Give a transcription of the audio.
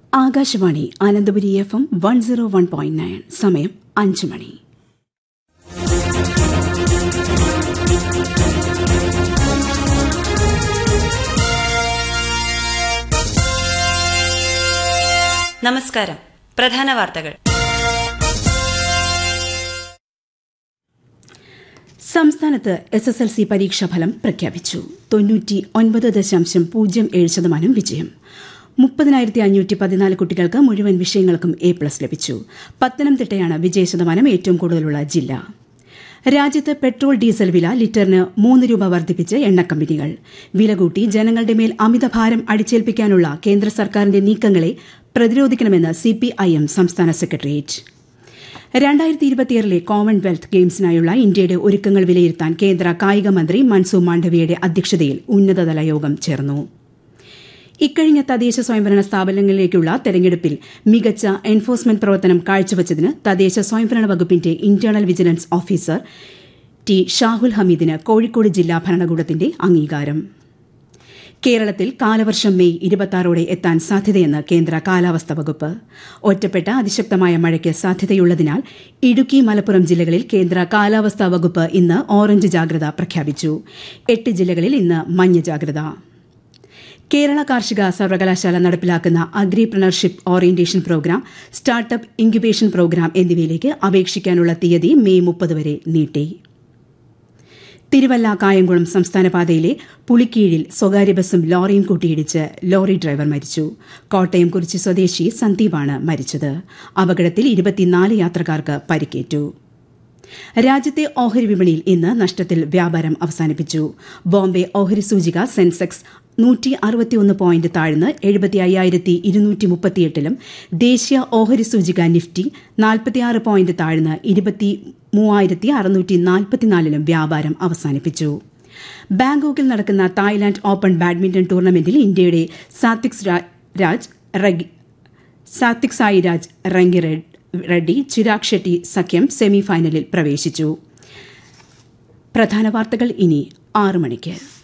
Akashvani Ananthapuri F M one zero one point nine സമയം അഞ്ച് മണി നമസ്കാരം പ്രധാന വാർത്തകൾ സംസ്ഥാനത്ത് എസ് എസ് എൽ സി പരീക്ഷാഫലം പ്രഖ്യാപിച്ചു തൊണ്ണൂറ്റി ഒൻപത് ദശാംശം പൂജ്യം ഏഴ് ശതമാനം വിജയം മുപ്പതിനായിരത്തി അഞ്ഞൂറ്റി പതിനാല് കുട്ടികൾക്ക് മുഴുവൻ വിഷയങ്ങൾക്കും എ പ്ലസ് ലഭിച്ചു പത്തനംതിട്ടയാണ് വിജയശതമാനം ഏറ്റവും കൂടുതലുള്ള ജില്ല രാജ്യത്ത് പെട്രോൾ ഡീസൽ വില ലിറ്ററിന് മൂന്ന് രൂപ വർദ്ധിപ്പിച്ച് എണ്ണക്കമ്പനികൾ വില കൂട്ടി ജനങ്ങളുടെ മേൽ അമിതഭാരം അടിച്ചേൽപ്പിക്കാനുള്ള കേന്ദ്ര സർക്കാരിന്റെ നീക്കങ്ങളെ പ്രതിരോധിക്കണമെന്ന് സിപിഐഎം സംസ്ഥാന സെക്രട്ടേറിയറ്റ് രണ്ടായിരത്തി ഇരുപത്തിയാറിലെ കോമൺവെൽത്ത് ഗെയിംസിനായുള്ള ഇന്ത്യയുടെ ഒരുക്കങ്ങൾ വിലയിരുത്താൻ കേന്ദ്ര കായിക മന്ത്രി മൻസൂർ മാണ്ഡവിയയുടെ അധ്യക്ഷതയിൽ ഉന്നതതല യോഗം ചേർന്നു ഇക്കഴിഞ്ഞ തദ്ദേശ സ്വയംഭരണ സ്ഥാപനങ്ങളിലേക്കുള്ള തെരഞ്ഞെടുപ്പിൽ മികച്ച എൻഫോഴ്സ്മെന്റ് പ്രവർത്തനം കാഴ്ചവച്ചതിന് തദ്ദേശ സ്വയംഭരണ വകുപ്പിന്റെ internal vigilance officer T Shahul ഹമീദിന് കോഴിക്കോട് ജില്ലാ ഭരണകൂടത്തിന്റെ അംഗീകാരം കേരളത്തിൽ കാലവർഷം മെയ് ഇരുപത്തിയാറോടെ എത്താൻ സാധ്യതയെന്ന് കേന്ദ്ര കാലാവസ്ഥാ വകുപ്പ് ഒറ്റപ്പെട്ട അതിശക്തമായ മഴയ്ക്ക് സാധ്യതയുള്ളതിനാൽ ഇടുക്കി മലപ്പുറം ജില്ലകളിൽ കേന്ദ്ര കാലാവസ്ഥാ വകുപ്പ് ഇന്ന് ഓറഞ്ച് ജാഗ്രത പ്രഖ്യാപിച്ചു എട്ട് ജില്ലകളിൽ ഇന്ന് മഞ്ഞ ജാഗ്രത കേരള കാർഷിക സർവകലാശാല നടപ്പിലാക്കുന്ന agripreneurship orientation programme startup incubation programme എന്നിവയിലേക്ക് അപേക്ഷിക്കാനുള്ള തീയതി മെയ് മുപ്പത് വരെ നീട്ടി തിരുവല്ല കായംകുളം സംസ്ഥാന പാതയിലെ പുളിക്കീഴിൽ സ്വകാര്യ ബസും ലോറിയും കൂട്ടിയിടിച്ച് ലോറി ഡ്രൈവർ മരിച്ചു കോട്ടയം കുറിച്ചി സ്വദേശി സന്ദീപാണ് മരിച്ചത് അപകടത്തിൽ ഇരുപത്തിനാല് യാത്രക്കാർക്ക് പരിക്കേറ്റു രാജ്യത്തെ ഓഹരി വിപണിയിൽ ഇന്ന് നഷ്ടത്തിൽ വ്യാപാരം അവസാനിപ്പിച്ചു ബോംബെ ഓഹരി സൂചിക സെൻസെക്സ് നൂറ്റി അറുപത്തിയൊന്ന് പോയിന്റ് താഴ്ന്ന് എഴുപത്തി അയ്യായിരത്തി ഇരുന്നൂറ്റി മുപ്പത്തിയെട്ടിലും ദേശീയ ഓഹരി സൂചിക നിഫ്റ്റി നാൽപ്പത്തിയാറ് പോയിന്റ് താഴ്ന്ന് ഇരുപത്തി മൂവായിരത്തി അറുന്നൂറ്റി നാൽപ്പത്തിനാലിലും വ്യാപാരം അവസാനിപ്പിച്ചു ബാങ്കോക്കിൽ നടക്കുന്ന തായ്ലാന്റ് ഓപ്പൺ ബാഡ്മിന്റൺ ടൂർണമെന്റിൽ ഇന്ത്യയുടെ സാത്വിക് രാജ് സാത്വിക് സായി രാജ് റങ്കി റെഡ്ഡി ചിരാഗ് ഷെട്ടി സഖ്യം സെമിഫൈനലിൽ പ്രവേശിച്ചു പ്രധാന വാർത്തകൾ ഇനി ആറ് മണിക്ക്